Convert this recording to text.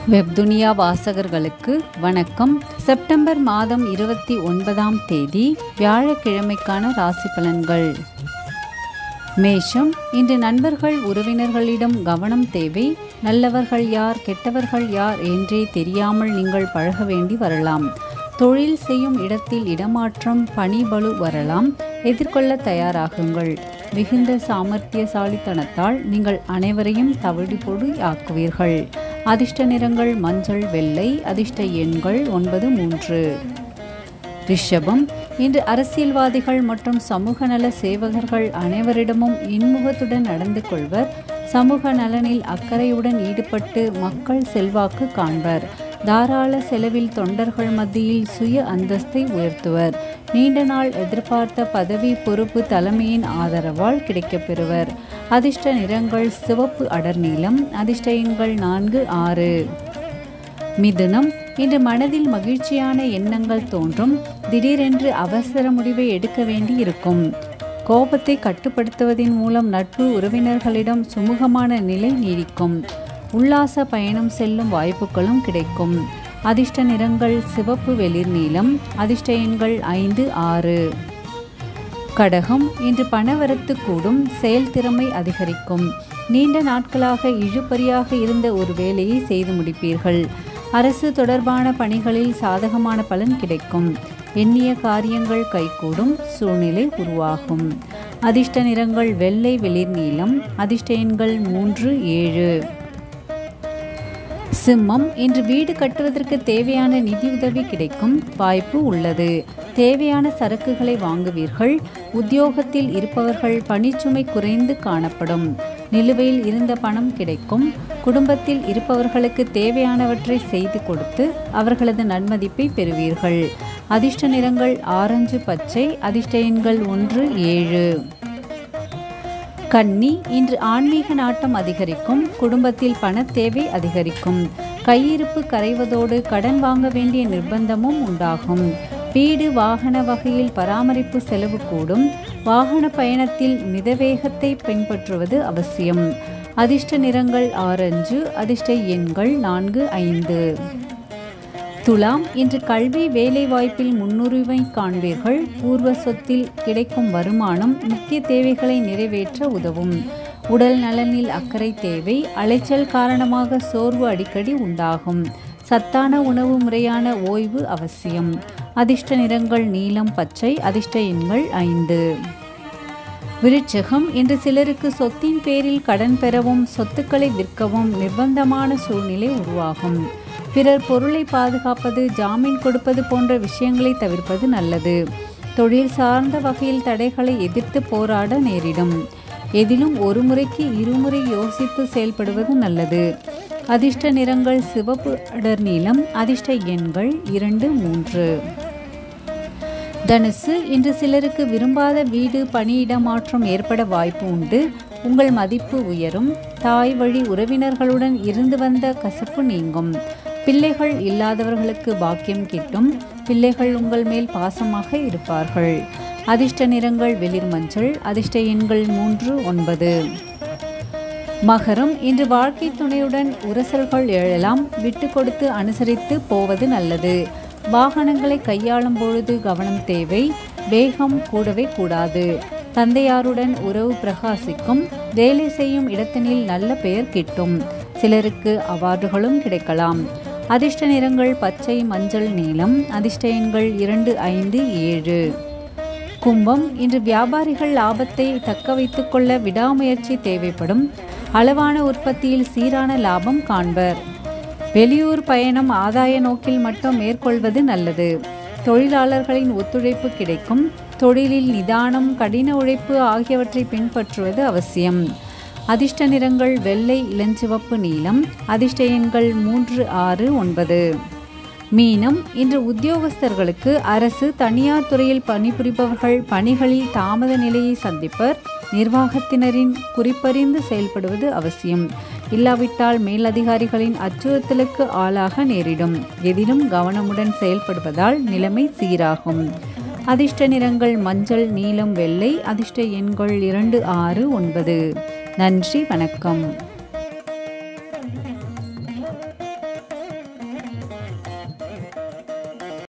வெப்துனியா வாசகர்களுக்கு வணக்கம் செப்டம்பர் மாதம் இருபத்தி ஒன்பதாம் தேதி வியாழக்கிழமைக்கான ராசி பலன்கள் மேஷம் இன்று நண்பர்கள் உறவினர்களிடம் கவனம் தேவை நல்லவர்கள் யார் கெட்டவர்கள் யார் என்றே தெரியாமல் நீங்கள் பழக வேண்டி வரலாம் தொழில் செய்யும் இடத்தில் இடமாற்றம் பணிபளு வரலாம் எதிர்கொள்ள தயாராகுங்கள் மிகுந்த சாமர்த்தியசாலித்தனத்தால் நீங்கள் அனைவரையும் தவிடுபொடி ஆக்குவீர்கள் அதிர்ஷ்ட நிறங்கள் மஞ்சள் வெள்ளை அதிர்ஷ்ட எண்கள் ஒன்பது மூன்று ரிஷபம் இன்று அரசியல்வாதிகள் மற்றும் சமூக நல சேவகர்கள் அனைவரிடமும் இன்முகத்துடன் நடந்து கொள்வர் சமூக நலனில் அக்கறையுடன் ஈடுபட்டு மக்கள் செல்வாக்கு காண்பர் தாராள செலவில் தொண்டர்கள் மத்தியில் சுய அந்தஸ்தை உயர்த்துவர் நீண்ட நாள் எதிர்பார்த்த பதவி பொறுப்பு தலைமையின் ஆதரவால் கிடைக்கப்பெறுவர் அதிர்ஷ்ட நிறங்கள் சிவப்பு அடர் நீலம் அதிர்ஷ்ட எண்கள் நான்கு ஆறு மிதுனம் இன்று மனதில் மகிழ்ச்சியான எண்ணங்கள் தோன்றும் திடீரென்று அவசர முடிவை எடுக்க வேண்டி இருக்கும் கோபத்தை கட்டுப்படுத்துவதன் மூலம் நட்பு உறவினர்களிடம் சுமூகமான நிலை நீடிக்கும் உல்லாச பயணம் செல்லும் வாய்ப்புகளும் கிடைக்கும் அதிர்ஷ்ட நிறங்கள் சிவப்பு வெளிர் நீலம் அதிர்ஷ்ட எண்கள் ஐந்து ஆறு கடகம் இன்று பணவரத்து கூடும் செயல்திறமை அதிகரிக்கும் நீண்ட நாட்களாக இழுபறியாக இருந்த ஒரு வேலையை செய்து முடிப்பீர்கள் அரசு தொடர்பான பணிகளில் சாதகமான பலன் கிடைக்கும் எண்ணிய காரியங்கள் கைகூடும் சூழ்நிலை உருவாகும் அதிர்ஷ்ட நிறங்கள் வெள்ளை வெளிர் நீலம் அதிர்ஷ்ட எண்கள் மூன்று ஏழு சிம்மம் இன்று வீடு கட்டுவதற்கு தேவையான நிதியுதவி கிடைக்கும் வாய்ப்பு உள்ளது தேவையான சரக்குகளை வாங்குவீர்கள் உத்தியோகத்தில் இருப்பவர்கள் பணிச்சுமை குறைந்து காணப்படும் நிலுவையில் இருந்த பணம் கிடைக்கும் குடும்பத்தில் இருப்பவர்களுக்கு தேவையானவற்றை செய்து கொடுத்து அவர்களது நன்மதிப்பை பெறுவீர்கள் அதிர்ஷ்ட நிறங்கள் ஆரஞ்சு பச்சை அதிர்ஷ்ட எண்கள் ஒன்று ஏழு கன்னி இன்று ஆன்மீக நாட்டம் அதிகரிக்கும் குடும்பத்தில் பண தேவை அதிகரிக்கும் கையிருப்பு கரைவதோடு கடன் வாங்க வேண்டிய நிர்பந்தமும் உண்டாகும் வீடு வாகன வகையில் பராமரிப்பு செலவு கூடும் வாகன பயணத்தில் மிதவேகத்தை பின்பற்றுவது அவசியம் அதிர்ஷ்ட நிறங்கள் ஆரஞ்சு அதிர்ஷ்ட எண்கள் நான்கு ஐந்து துலாம் இன்று கல்வி வேலைவாய்ப்பில் முன்னுரிமை காண்பீர்கள் பூர்வ சொத்தில் கிடைக்கும் வருமானம் முக்கிய தேவைகளை நிறைவேற்ற உதவும் உடல் நலனில் அக்கறை தேவை அலைச்சல் காரணமாக சோர்வு அடிக்கடி உண்டாகும் சத்தான உணவு முறையான ஓய்வு அவசியம் அதிர்ஷ்ட நிறங்கள் நீலம் பச்சை அதிர்ஷ்ட எண்கள் ஐந்து விருட்சகம் இன்று சிலருக்கு சொத்தின் பேரில் கடன் பெறவும் சொத்துக்களை விற்கவும் நிர்பந்தமான சூழ்நிலை உருவாகும் பிறர் பொருளை பாதுகாப்பது ஜாமீன் கொடுப்பது போன்ற விஷயங்களை தவிர்ப்பது நல்லது தொழில் சார்ந்த வகையில் தடைகளை எதிர்த்து போராட நேரிடும் எதிலும் ஒரு முறைக்கு இருமுறை யோசித்து செயல்படுவது நல்லது அதிர்ஷ்ட நிறங்கள் சிவப்பு அடர் நீளம் அதிர்ஷ்ட எண்கள் இரண்டு மூன்று தனுசு இன்று சிலருக்கு விரும்பாத வீடு பணியிட மாற்றம் ஏற்பட வாய்ப்பு உண்டு உங்கள் மதிப்பு உயரும் தாய் வழி உறவினர்களுடன் இருந்து வந்த கசப்பு நீங்கும் பிள்ளைகள் இல்லாதவர்களுக்கு பாக்கியம் கிட்டும் பிள்ளைகள் உங்கள் மேல் பாசமாக இருப்பார்கள் அதிர்ஷ்ட நிறங்கள் வெளிர் மஞ்சள் அதிர்ஷ்ட எண்கள் மூன்று ஒன்பது மகரம் இன்று வாழ்க்கை துணையுடன் உரசல்கள் எழலாம் விட்டு கொடுத்து அனுசரித்து போவது நல்லது வாகனங்களை கையாளும் பொழுது கவனம் தேவை வேகம் கூடவே கூடாது தந்தையாருடன் உறவு பிரகாசிக்கும் வேலை செய்யும் இடத்தினில் நல்ல பெயர் கிட்டும் சிலருக்கு அவார்டுகளும் கிடைக்கலாம் அதிர்ஷ்ட நிறங்கள் பச்சை மஞ்சள் நீலம் அதிர்ஷ்ட எண்கள் இரண்டு ஐந்து ஏழு கும்பம் இன்று வியாபாரிகள் லாபத்தை தக்க வைத்துக் கொள்ள விடாமுயற்சி தேவைப்படும் அளவான உற்பத்தியில் சீரான லாபம் காண்பர் வெளியூர் பயணம் ஆதாய நோக்கில் மட்டும் மேற்கொள்வது நல்லது தொழிலாளர்களின் ஒத்துழைப்பு கிடைக்கும் தொழிலில் நிதானம் கடின உழைப்பு ஆகியவற்றை பின்பற்றுவது அவசியம் அதிர்ஷ்ட நிறங்கள் வெள்ளை இளஞ்சிவப்பு நீலம் அதிர்ஷ்ட எண்கள் மூன்று ஆறு ஒன்பது மீனம் இன்று உத்தியோகஸ்தர்களுக்கு அரசு தனியார் துறையில் பணிபுரிபவர்கள் பணிகளில் தாமத நிலையை சந்திப்பர் நிர்வாகத்தினரின் குறிப்பறிந்து செயல்படுவது அவசியம் இல்லாவிட்டால் மேலதிகாரிகளின் அச்சுறுத்தலுக்கு ஆளாக நேரிடும் எதிலும் கவனமுடன் செயல்படுவதால் நிலைமை சீராகும் அதிர்ஷ்ட நிறங்கள் மஞ்சள் நீலம் வெள்ளை அதிர்ஷ்ட எண்கள் இரண்டு ஆறு ஒன்பது நன்றி வணக்கம்